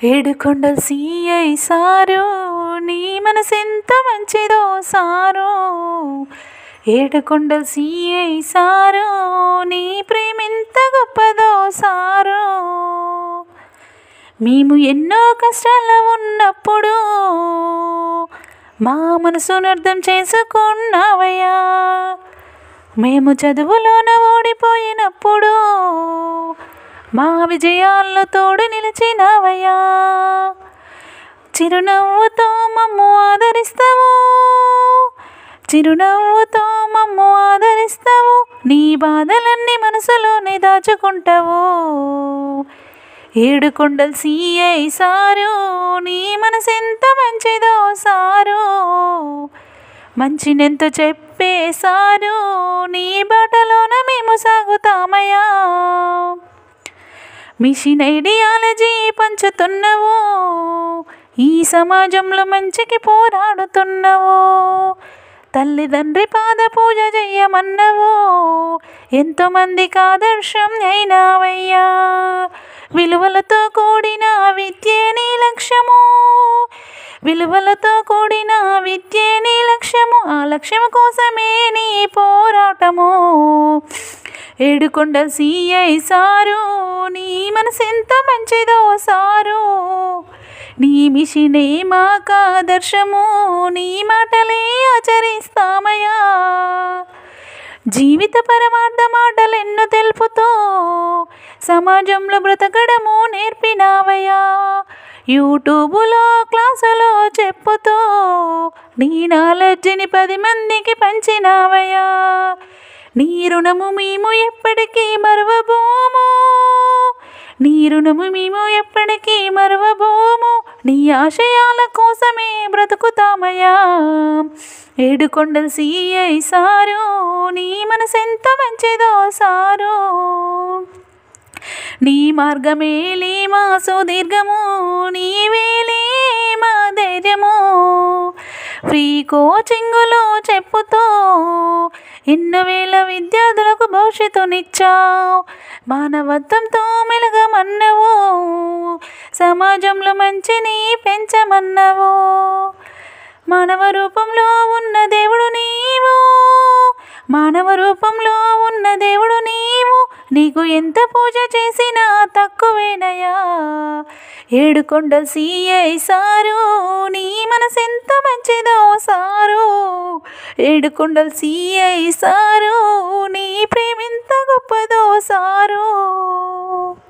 ఏడుకొండల CI sir నీ మనసెంత మంచిదో సారు ఏడుకొండల సిఐ సారు నీ ప్రేమెంత గొప్పదో సారు మేము ఎన్నో కష్టాల్లో ఉన్నప్పుడు మా మనసును అర్థం చేసుకున్నావయ్యా మేము చదువులోన ఓడిపోయినప్పుడు మా విజయాల్లో తోడు నిలిచినావయ్యా చిరునవ్వుతో మమ్ము ఆదరిస్తావు చిరునవ్వుతో మమ్ము ఆదరిస్తావు నీ బాధలన్నీ మనసులోనే దాచుకుంటావు ఏడుకొండల సిఐ సారు నీ మనసెంత మంచిదో సారు మంచినెంత చెప్పే సారు నీ బాటలోన మేము సాగుతామయ్యా మిషన్ ఐడియాలజీ పంచుతున్నవు ఈ సమాజంలో మంచికి పోరాడుతున్నవు తల్లిదండ్రి పాద పూజ చెయ్యమన్నవు ఎంతోమందికి ఆదర్శం అయినావయ్యా విలువలతో కూడిన విద్యే నీ లక్ష్యము విలువలతో కూడిన విద్యే నీ లక్ష్యము ఆ లక్ష్యం కోసమే నీ పోరాటము ఏడుకొండ సిఐ సారు నీ మనసు ఎంత మంచిదో సారు నీ మిషనే మాకు ఆదర్శము నీ మాటలే ఆచరిస్తామయ్యా జీవిత పరమార్థ మాటలు ఎన్నో తెలుపుతూ సమాజంలో బ్రతకడము నేర్పినావయ్యా యూట్యూబులో క్లాసులో చెప్పుతూ నీ నాలెడ్జిని పది మందికి పంచినావయ్యా నీ రుణము మేము ఎప్పటికీ మరవబోము నీ రుణము మేము ఎప్పటికీ మరవబోము నీ ఆశయాల కోసమే బ్రతుకుతామయ్యా ఏడుకొండల సిఐ సారు నీ మనసెంత మంచిదో సారు నీ మార్గమేలే మా సుదీర్ఘము నీవేలే మా ధైర్యము ఫ్రీ కోచింగులో చెప్పుతూ ఎన్నో వేల విద్యార్థులకు భవిష్యత్తునిచ్చావు మానవత్వంతో మెలగమన్నవు సమాజంలో మంచిని పెంచమన్నవు మానవ రూపంలో ఉన్న దేవుడు నీవు మానవ రూపంలో ఉన్న దేవుడు నీవు నీకు ఎంత పూజ చేసినా తక్కువేనయ్యా ఏడుకొండల సిఐ సారు నీ మనసెంత మంచిదో సారు ఏడుకొండల సిఐ సారు నీ ప్రేమెంత గొప్పదో సారు